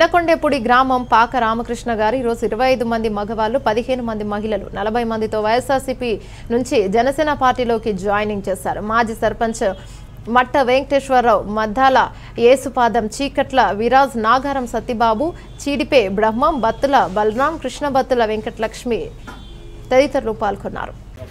చిన్నకొండేపూడి గ్రామం పాక రామకృష్ణ గారు ఈరోజు ఇరవై ఐదు మంది మగవాళ్ళు పదిహేను మంది మహిళలు నలభై మందితో వైఎస్ఆర్సీపీ నుంచి జనసేన పార్టీలోకి జాయినింగ్ చేశారు మాజీ సర్పంచ్ మట్ట వెంకటేశ్వరరావు మద్దాల యేసుపాదం చీకట్ల విరాజ్ నాగారం సత్యబాబు చీడిపే బ్రహ్మం బత్తుల బలరాం కృష్ణ బత్తుల వెంకటలక్ష్మి తదితరులు పాల్గొన్నారు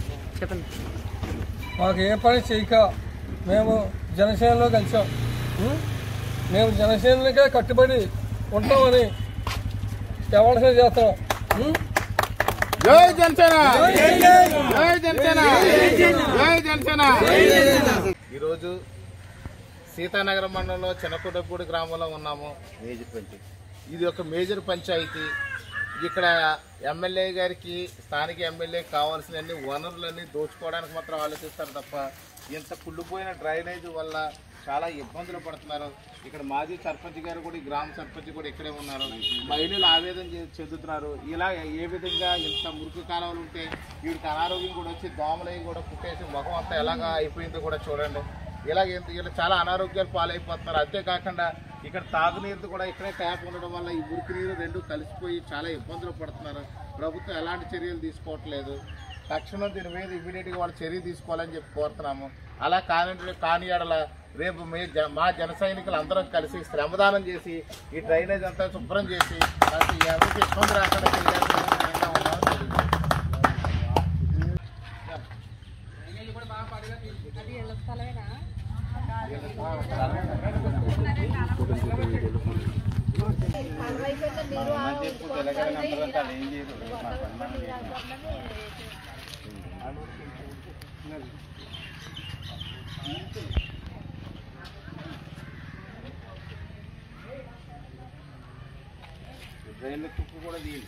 మాకు ఏ పని చేయక మేము జనసేనలో కలిసాం ఉం? మేము జనసేనకే కట్టుబడి ఉంటామని ఎవరిసే చేస్తాం ఉం? జై జనసేన జై జనసేన జై జనసేన ఈరోజు సీతానగరం మండలంలో చిన్నకొండపూడి గ్రామంలో ఉన్నాము మేజర్ పంచాయతీ ఇది ఒక మేజర్ పంచాయతీ ఇక్కడ ఎమ్మెల్యే గారికి స్థానిక ఎమ్మెల్యే కావాల్సిన అన్ని వనరులన్నీ దోచుకోవడానికి మాత్రం ఆలోచిస్తారు తప్ప ఇంత కుళ్ళిపోయిన డ్రైనేజ్ వల్ల చాలా ఇబ్బందులు పడుతున్నారు ఇక్కడ మాజీ సర్పంచ్ గారు కూడా ఈ గ్రామ సర్పంచ్ కూడా ఇక్కడే ఉన్నారు మహిళలు ఆవేదన చె- చెందుతున్నారు ఇలా ఏ విధంగా ఇంత మురికి కాలువలు ఉంటే వీడికి అనారోగ్యం కూడా వచ్చి దోమలవి కూడా కుట్టేసి ముఖం అంతా ఎలాగా అయిపోయిందో కూడా చూడండి ఇలాగ ఇంత- ఇలా చాలా అనారోగ్యాలు పాలైపోతున్నారు అంతేకాకుండా ఇక్కడ తాగునీరు కూడా ఇక్కడే ట్యాప్ ఉండడం వల్ల ఈ మురికి నీరు రెండు కలిసిపోయి చాలా ఇబ్బందులు పడుతున్నారు ప్రభుత్వం ఎలాంటి చర్యలు తీసుకోవట్లేదు తక్షణం దీని మీద ఇమీడియట్ గా వాళ్ళు చర్య తీసుకోవాలని చెప్పి కోరుతున్నాము అలా కాని కాని ఎడల రేపు మీ జ- మా జన సైనికులు అందరం కలిసి శ్రమదానం చేసి ఈ డ్రైనేజ్ అంతా శుభ్రం చేసి కాస్త ఎవరికి ఇబ్బంది రాకుండా చేయాలని సిద్ధంగా ఉన్నామని తెలియజేస్తున్నాం. రైలు తుప్పు కూడా తీయండి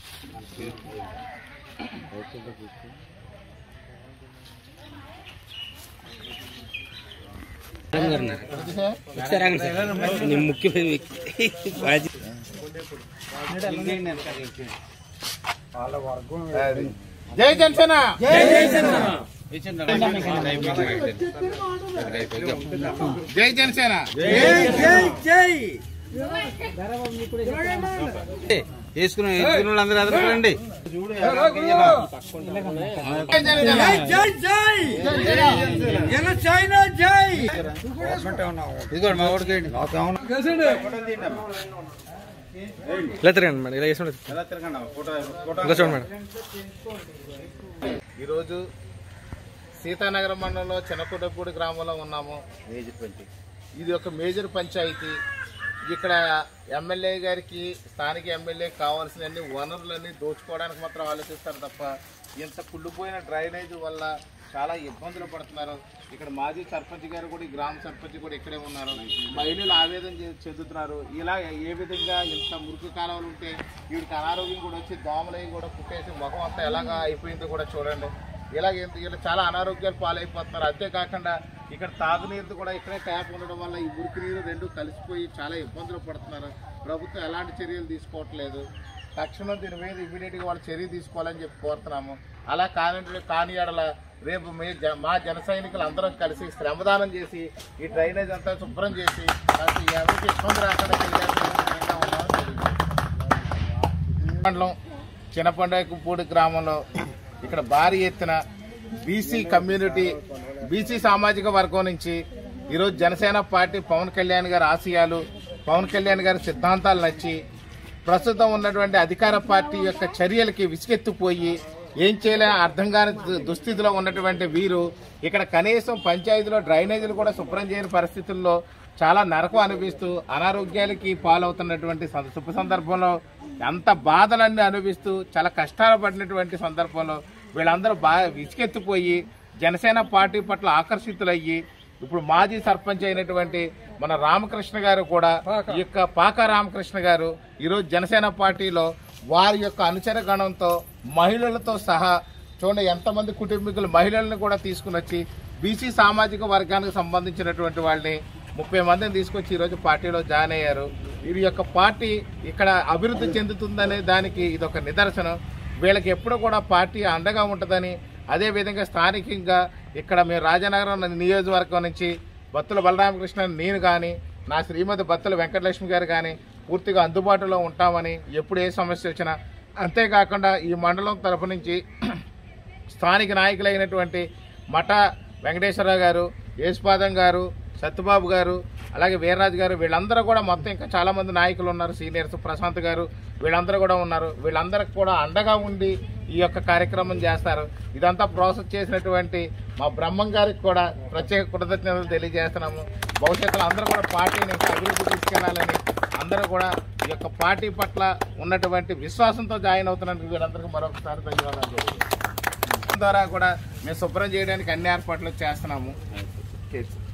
అది. జై జనసేన జై జనసేన వేసుకున్న వేసుకున్న వాళ్ళందరూ ఎదురుకోండి జై జనసేన ఇదిగోండి మా ఓడికేయండి కలిసండి ఇలా తిరగండి మేడం ఇలా వేసుకోండి ఇలా చూడండి మేడం ఈరోజు సీతానగరం మండలంలో చిన్నకొండపూడి గ్రామంలో ఉన్నాము మేజర్ పంచాయతీ ఇది ఒక మేజర్ పంచాయతీ ఇక్కడ ఎమ్మెల్యే గారికి స్థానిక ఎమ్మెల్యే కావాల్సిన అన్ని వనరులన్నీ దోచుకోవడానికి మాత్రం ఆలోచిస్తారు తప్ప ఇంత కుళ్ళిపోయిన డ్రైనేజ్ వల్ల చాలా ఇబ్బందులు పడుతున్నారు ఇక్కడ మాజీ సర్పంచ్ గారు కూడా ఈ గ్రామ సర్పంచ్ కూడా ఇక్కడే ఉన్నారు మహిళలు ఆవేదన చె- చెందుతున్నారు ఇలా ఏ విధంగా ఇంత మురికి కాలువలు ఉంటే వీడికి అనారోగ్యం కూడా వచ్చి దోమలవి కూడా కుట్టేసి ముఖం అంతా ఎలాగా అయిపోయిందో కూడా చూడండి ఇలాగ ఇంత- ఇలా చాలా అనారోగ్యాలు పాలైపోతున్నారు అంతేకాకుండా ఇక్కడ తాగునీరు కూడా ఇక్కడే ట్యాప్ ఉండడం వల్ల ఈ మురికి నీరు రెండు కలిసిపోయి చాలా ఇబ్బందులు పడుతున్నారు ప్రభుత్వం ఎలాంటి చర్యలు తీసుకోవట్లేదు తక్షణం దీని మీద ఇమీడియట్ గా వాళ్ళు చర్య తీసుకోవాలని చెప్పి కోరుతున్నాము అలా కాని కాని ఎడల రేపు మీ జ- మా జన సైనికులు అందరం కలిసి శ్రమదానం చేసి ఈ డ్రైనేజ్ అంతా శుభ్రం చేసి కాస్త ఎవరికి ఇబ్బంది రాకుండా చేయాలని సిద్ధంగా ఉన్నామని తెలియజేస్తున్నాం. మండలం చిన్నపండకపూడి గ్రామంలో ఇక్కడ భారీ ఎత్తున బీసీ కమ్యూనిటీ బీసీ సామాజిక వర్గం నుంచి ఈరోజు జనసేన పార్టీ పవన్ కళ్యాణ్ గారి ఆశయాలు పవన్ కళ్యాణ్ గారి సిద్ధాంతాలు నచ్చి ప్రస్తుతం ఉన్నటువంటి అధికార పార్టీ యొక్క చర్యలకి విసుగెత్తిపోయి ఏం చేయలే అర్థం కాని దు- దుస్థితిలో ఉన్నటువంటి వీరు ఇక్కడ కనీసం పంచాయతీలో డ్రైనేజీలు కూడా శుభ్రం చేయని పరిస్థితుల్లో చాలా నరకం అనిపిస్తూ అనారోగ్యాలకి పాలవుతున్నటువంటి సం- శుభ సందర్భంలో ఎంత బాధలన్నీ అనుభవిస్తూ చాలా కష్టాలు పడినటువంటి సందర్భంలో వీళ్ళందరూ బాగా విసుకెత్తిపోయి జనసేన పార్టీ పట్ల ఆకర్షితులయ్యి ఇప్పుడు మాజీ సర్పంచ్ అయినటువంటి మన రామకృష్ణ గారు కూడా ఈ యొక్క పాక రామకృష్ణ గారు ఈరోజు జనసేన పార్టీలో వారి యొక్క అనుచర గణంతో మహిళలతో సహా చూడండి ఎంతమంది కుటుంబీకులు మహిళలను కూడా తీసుకుని వచ్చి బీసీ సామాజిక వర్గానికి సంబంధించినటువంటి వాళ్ళని ముప్పై మందిని తీసుకొచ్చి ఈరోజు పార్టీలో జాయిన్ అయ్యారు వీరి యొక్క పార్టీ ఇక్కడ అభివృద్ధి చెందుతుందనే దానికి ఇది ఒక నిదర్శనం వీళ్ళకి ఎప్పుడూ కూడా పార్టీ అండగా ఉంటుందని అదే విధంగా స్థానికంగా ఇక్కడ మేము రాజనగరం నియోజకవర్గం నుంచి బత్తుల బలరామకృష్ణ నేను కానీ నా శ్రీమతి బత్తుల వెంకటలక్ష్మి గారు కానీ పూర్తిగా అందుబాటులో ఉంటామని ఎప్పుడు ఏ సమస్య వచ్చినా అంతేకాకుండా ఈ మండలం తరపు నుంచి స్థానిక నాయకులైనటువంటి మఠ వెంకటేశ్వరరావు గారు యేసుపాదం గారు సత్యబాబు గారు అలాగే వీర్రాజు గారు వీళ్ళందరూ కూడా మొత్తం ఇంకా చాలా మంది నాయకులు ఉన్నారు సీనియర్స్ ప్రశాంత్ గారు వీళ్ళందరూ కూడా ఉన్నారు వీళ్ళందరికి కూడా అండగా ఉండి ఈ యొక్క కార్యక్రమం చేస్తారు ఇదంతా ప్రాసెస్ చేసినటువంటి మా బ్రహ్మం గారికి కూడా ప్రత్యేక కృతజ్ఞతలు తెలియజేస్తున్నాము భవిష్యత్తులో అందరూ కూడా పార్టీని ఇంకా అభివృద్ధి తీసుకెళ్లాలని అందరూ కూడా ఈ యొక్క పార్టీ పట్ల ఉన్నటువంటి విశ్వాసంతో జాయిన్ అవుతున్నందుకు వీళ్ళందరికీ మరొకసారి ధన్యవాదాలు తెలియజేస్తున్నాము. ద్వారా కూడా మేము శుభ్రం చేయడానికి అన్ని ఏర్పాట్లు చేస్తున్నాము